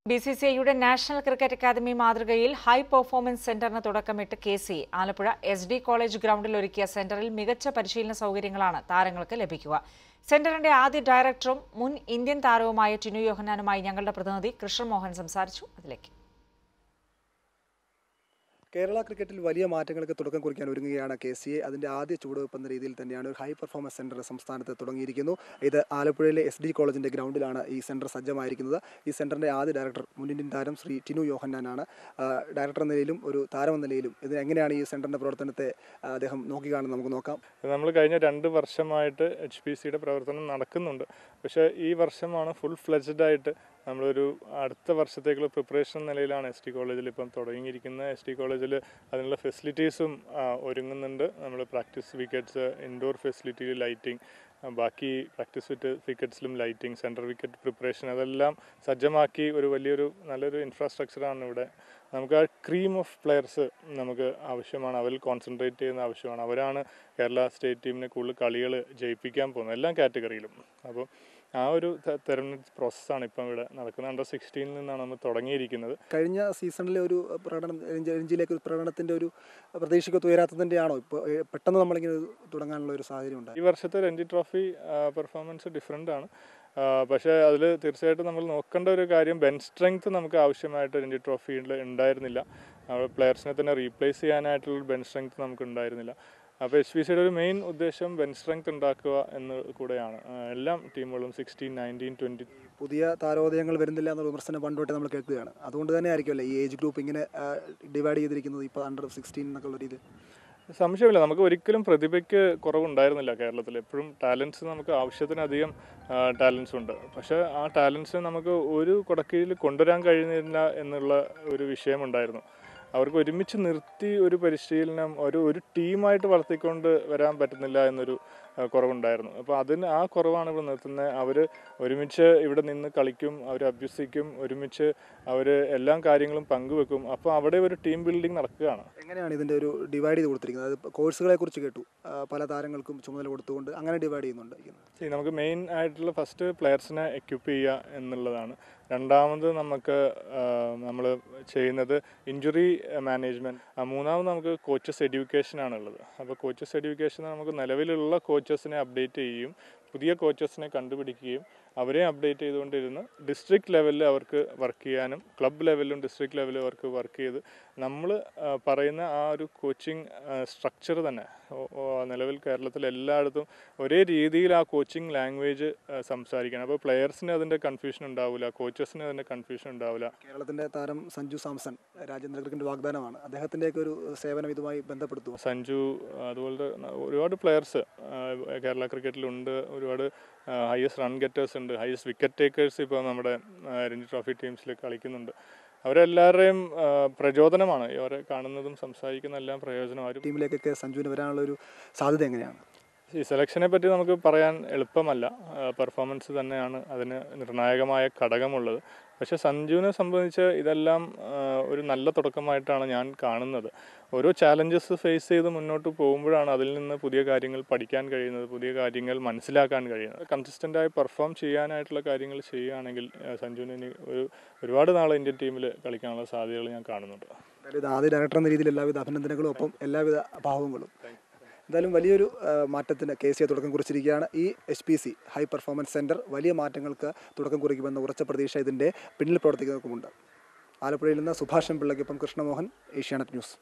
B C C ഐയുടെ national cricket academy മാതൃകയിൽ high performance സെന്ററിന് തുടക്കമിട്ട് K C Alappuzha S D college ഗ്രൗണ്ടിൽ ഒരുക്കിയ സെന്ററിൽ മികച്ച പരിശീലന സൗകര്യങ്ങളാണ് താരങ്ങൾക്ക് ലഭിക്കുക സെന്ററിന്റെ ആദ്യ ഡയറക്ടറും മുൻ ഇന്ത്യൻ താരവുമായ ടിനു യോഹന്നാനുമായി ഞങ്ങളുടെ പ്രതിനിധി കൃഷ്ണമോഹൻ സംസാരിച്ചു അതിലേക്ക് കേരള ക്രിക്കറ്റിൽ വലിയ മാറ്റങ്ങൾക്ക് തുടക്കം കുറിക്കാൻ ഒരുങ്ങുകയാണ് കെ സി എ അതിൻ്റെ ആദ്യ ചുവടുവെപ്പ് എന്ന രീതിയിൽ തന്നെയാണ് ഒരു ഹൈ പെർഫോമൻസ് സെൻറ്റർ സംസ്ഥാനത്ത് തുടങ്ങിയിരിക്കുന്നു ഇത് ആലപ്പുഴയിലെ എസ് ഡി കോളേജിൻ്റെ ഗ്രൗണ്ടിലാണ് ഈ സെൻറ്റർ സജ്ജമായിരിക്കുന്നത് ഈ സെൻറ്ററിൻ്റെ ആദ്യ ഡയറക്ടർ മുൻ ഇന്ത്യൻ താരം ശ്രീ ടിനു യോഹന്നാനാണ് ആ, ഡയറക്ടർ എന്ന നിലയിലും ഒരു താരം എന്ന നിലയിലും ഇത് എങ്ങനെയാണ് ഈ സെൻറ്ററിൻ്റെ പ്രവർത്തനത്തെ ആ, അദ്ദേഹം നോക്കിക്കാണെന്ന് നമുക്ക് നോക്കാം നമ്മൾ കഴിഞ്ഞ രണ്ട് വർഷമായിട്ട് എച്ച് പി സിയുടെ പ്രവർത്തനം നടക്കുന്നുണ്ട് പക്ഷേ ഈ വർഷമാണ് ഫുൾ ഫ്ലെജ്ഡ് ആയിട്ട് നമ്മളൊരു അടുത്ത വർഷത്തേക്കുള്ള പ്രിപ്പറേഷൻ നിലയിലാണ് എസ് ടി കോളേജിൽ ഇപ്പം തുടങ്ങിയിരിക്കുന്നത് എസ് ടി കോളേജിൽ അതിനുള്ള ഫെസിലിറ്റീസും ഒരുങ്ങുന്നുണ്ട് നമ്മൾ practice wickets indoor facility lighting ബാക്കി പ്രാക്ടീസ് വിറ്റ് വിക്കറ്റ്സിലും ലൈറ്റിംഗ് സെൻട്രൽ വിക്കറ്റ് പ്രിപ്പറേഷൻ അതെല്ലാം സജ്ജമാക്കി ഒരു വലിയൊരു നല്ലൊരു ഇൻഫ്രാസ്ട്രക്ചറാണ് ഇവിടെ നമുക്ക് ആ ക്രീം ഓഫ് പ്ലെയേഴ്സ് നമുക്ക് ആവശ്യമാണ് അവരിൽ കോൺസെൻട്രേറ്റ് ചെയ്യുന്ന ആവശ്യമാണ് അവരാണ് കേരള സ്റ്റേറ്റ് ടീമിനെ കൂടുതൽ കളികൾ ജയിപ്പിക്കാൻ പോകുന്നത് എല്ലാ കാറ്റഗറിയിലും അപ്പോൾ ആ ഒരു തെ- തെരഞ്ഞെടുപ്പ് പ്രോസസ്സാണ് ഇപ്പം ഇവിടെ നടക്കുന്നത് അണ്ടർ സിക്സ്റ്റീനിൽ നിന്നാണ് നമ്മൾ തുടങ്ങിയിരിക്കുന്നത് കഴിഞ്ഞ സീസണിലെ ഒരു പ്രകടനം രഞ്ജി- രഞ്ജിയിലേക്ക് ഒരു പ്രകടനത്തിൻ്റെ ഒരു പ്രതീക്ഷയ്ക്കൊത്ത് ഉയരാത്തതിൻ്റെ ആണോ ഇപ്പോൾ ഏ, പെട്ടെന്ന് നമ്മളിങ്ങനെ ഒരു തുടങ്ങാനുള്ള ഒരു സാഹചര്യം ഉണ്ടായി ഈ വർഷത്തെ രഞ്ജി ട്രോഫി പെർഫോമൻസ് ഡിഫറെൻ്റ് ആണ് ആ, പക്ഷേ അതിൽ തീർച്ചയായിട്ടും നമ്മൾ നോക്കേണ്ട ഒരു കാര്യം ബെൻ സ്ട്രെങ്ത് നമുക്ക് ആവശ്യമായിട്ട് രഞ്ജി ട്രോഫിയിൽ ഉണ്ടായിരുന്നില്ല പ്ലെയേഴ്സിനെ തന്നെ റീപ്ലേസ് ചെയ്യാനായിട്ടുള്ള ബെൻ സ്ട്രെങ്ത് നമുക്ക് ഉണ്ടായിരുന്നില്ല അപ്പോൾ എച്ച് പി സിയുടെ ഒരു മെയിൻ ഉദ്ദേശം ബെൻ സ്ട്രെങ്ത് ഉണ്ടാക്കുക എന്ന് കൂടെയാണ് ആ, എല്ലാ ടീമുകളും സിക്സ്റ്റീൻ നയൻറ്റീൻ ട്വൻറ്റി പുതിയ താരോദയങ്ങൾ വരുന്നില്ല എന്ന വിമർശനം പണ്ടോട്ടെ നമ്മൾ കേൾക്കുകയാണ് അതുകൊണ്ട് തന്നെ ആയിരിക്കുമല്ലേ ഈ ഏജ് ഗ്രൂപ്പ് ഇങ്ങനെ ഡിവൈഡ് ചെയ്തിരിക്കുന്നത് ഇപ്പോൾ അണ്ടർ സിക്സ്റ്റീൻ എന്നൊക്കെയുള്ള രീതിയിൽ സംശയമില്ല നമുക്ക് ഒരിക്കലും പ്രതിഭയ്ക്ക് കുറവുണ്ടായിരുന്നില്ല കേരളത്തിൽ എപ്പോഴും ടാലൻസ് നമുക്ക് ആവശ്യത്തിനധികം ടാലൻസ് ഉണ്ട് പക്ഷേ ആ ടാലൻസ് നമുക്ക് ഒരു കുടക്കീഴിൽ കൊണ്ടുവരാൻ കഴിയുന്നില്ല എന്നുള്ള ഒരു വിഷയമുണ്ടായിരുന്നു അവർക്ക് ഒരുമിച്ച് നിർത്തി ഒരു പരിശീലനം ഒരു ഒരു ടീമായിട്ട് വളർത്തിക്കൊണ്ട് വരാൻ പറ്റുന്നില്ല എന്നൊരു ആ, കുറവുണ്ടായിരുന്നു അപ്പോൾ അതിന് ആ കുറവാണ് ഇവിടെ നിർത്തുന്നത് അവർ ഒരുമിച്ച് ഇവിടെ നിന്ന് കളിക്കും അവർ അഭ്യസിക്കും ഒരുമിച്ച് അവർ എല്ലാ കാര്യങ്ങളും പങ്കുവെക്കും അപ്പോൾ അവിടെ ഒരു ടീം ബിൽഡിംഗ് നടക്കുകയാണ് എങ്ങനെയാണ് ഇതിൻ്റെ ഒരു ഡിവൈഡ് ചെയ്ത് കൊടുത്തിരിക്കുന്നത് അത് കോഴ്സുകളെ കുറിച്ച് കേട്ടു ആ, പല താരങ്ങൾക്കും ചുമതല കൊടുത്തുകൊണ്ട് അങ്ങനെ ഡിവൈഡ് ചെയ്യുന്നുണ്ട് See, നമുക്ക് മെയിൻ ആയിട്ടുള്ള ഫസ്റ്റ് പ്ലെയേഴ്സിനെ എക്യുപ്പ് ചെയ്യുക എന്നുള്ളതാണ് രണ്ടാമത് നമുക്ക് നമ്മൾ ചെയ്യുന്നത് ഇഞ്ചുറി മാനേജ്മെൻറ്റ് മൂന്നാമത് നമുക്ക് കോച്ചസ് എഡ്യൂക്കേഷൻ ആണുള്ളത് അപ്പോൾ കോച്ചസ് എഡ്യൂക്കേഷൻ നമുക്ക് നിലവിലുള്ള കോച്ചസിനെ അപ്ഡേറ്റ് ചെയ്യുകയും പുതിയ കോച്ചസിനെ കണ്ടുപിടിക്കുകയും അവരെ അപ്ഡേറ്റ് ചെയ്തുകൊണ്ടിരുന്ന് ഡിസ്ട്രിക്ട് ലെവലിൽ അവർക്ക് വർക്ക് ചെയ്യാനും ക്ലബ് ലെവലിലും ഡിസ്ട്രിക്ട് ലെവലിലും അവർക്ക് വർക്ക് ചെയ്ത് നമ്മൾ പറയുന്ന ആ ഒരു കോച്ചിങ് സ്ട്രക്ചർ തന്നെ ഓ- ഓ, നിലവിൽ കേരളത്തിൽ എല്ലായിടത്തും ഒരേ രീതിയിൽ ആ കോച്ചിങ് ലാംഗ്വേജ് സംസാരിക്കണം അപ്പോൾ പ്ലെയേഴ്സിന് അതിൻ്റെ കൺഫ്യൂഷൻ ഉണ്ടാവില്ല കോച്ചസിന് അതിൻ്റെ കൺഫ്യൂഷൻ ഉണ്ടാവില്ല കേരളത്തിൻ്റെ താരം സഞ്ജു സാംസൺ രാജ്യാന്തര ക്രിക്കറ്റ് വാഗ്ദാനമാണ് അദ്ദേഹത്തിൻ്റെയൊക്കെ ഒരു സേവനം ഇതുമായി ബന്ധപ്പെടുത്തുമോ സഞ്ജു അതുപോലത്തെ ഒരുപാട് പ്ലെയേഴ്സ് കേരള ക്രിക്കറ്റിലുണ്ട് ഒരുപാട് ഹയസ്റ്റ് റൺ ഗെറ്റേഴ്സ് ഉണ്ട് ഹയസ്റ്റ് വിക്കറ്റ് ടേക്കേഴ്സ് ഇപ്പോൾ നമ്മുടെ ആ, രഞ്ജി ട്രോഫി ടീംസിൽ കളിക്കുന്നുണ്ട് അവരെല്ലാവരുടെയും ആ, പ്രചോദനമാണ് അവരെ കാണുന്നതും സംസാരിക്കുന്ന എല്ലാം പ്രയോജനം ആരും ടീമിലേക്കൊക്കെ സഞ്ജുവിന് വരാനുള്ള ഒരു സാധ്യത എങ്ങനെയാണ് ഈ സെലക്ഷനെ പറ്റി നമുക്ക് പറയാൻ എളുപ്പമല്ല പെർഫോമൻസ് തന്നെയാണ് അതിന് നിർണായകമായ ഘടകമുള്ളത് പക്ഷേ സഞ്ജുവിനെ സംബന്ധിച്ച് ഇതെല്ലാം ആ, ഒരു നല്ല തുടക്കമായിട്ടാണ് ഞാൻ കാണുന്നത് ഓരോ ചാലഞ്ചസ് ഫേസ് ചെയ്ത് മുന്നോട്ട് പോകുമ്പോഴാണ് അതിൽ നിന്ന് പുതിയ കാര്യങ്ങൾ പഠിക്കാൻ കഴിയുന്നത് പുതിയ കാര്യങ്ങൾ മനസ്സിലാക്കാൻ കഴിയുന്നത് കൺസിസ്റ്റൻ്റായി പെർഫോം ചെയ്യാനായിട്ടുള്ള കാര്യങ്ങൾ ചെയ്യുകയാണെങ്കിൽ ആ, സഞ്ജുവിന് ഇനി ഒരു ഒരുപാട് നാൾ ഇന്ത്യൻ ടീമിൽ കളിക്കാനുള്ള സാധ്യതകൾ ഞാൻ കാണുന്നുണ്ട് എന്തായാലും ഇത് ആദ്യ ഡയറക്ടർ എന്ന രീതിയിൽ എല്ലാവിധ അഭിനന്ദനങ്ങളും ഒപ്പം എല്ലാവിധ ഭാവങ്ങളും എന്തായാലും വലിയൊരു ആ, മാറ്റത്തിന് കെ സി തുടക്കം കുറിച്ചിരിക്കുകയാണ് ഈ H P C high performance centre വലിയ മാറ്റങ്ങൾക്ക് തുടക്കം കുറിക്കുമെന്ന ഉറച്ച പ്രതീക്ഷ ഇതിൻ്റെ പിന്നിൽ പ്രവർത്തിക്കുന്നവർക്കുമുണ്ട് ആലപ്പുഴയിൽ നിന്ന് സുഭാഷൻ പിള്ളയ്ക്കൊപ്പം കൃഷ്ണമോഹൻ ഏഷ്യാനെറ്റ് ന്യൂസ്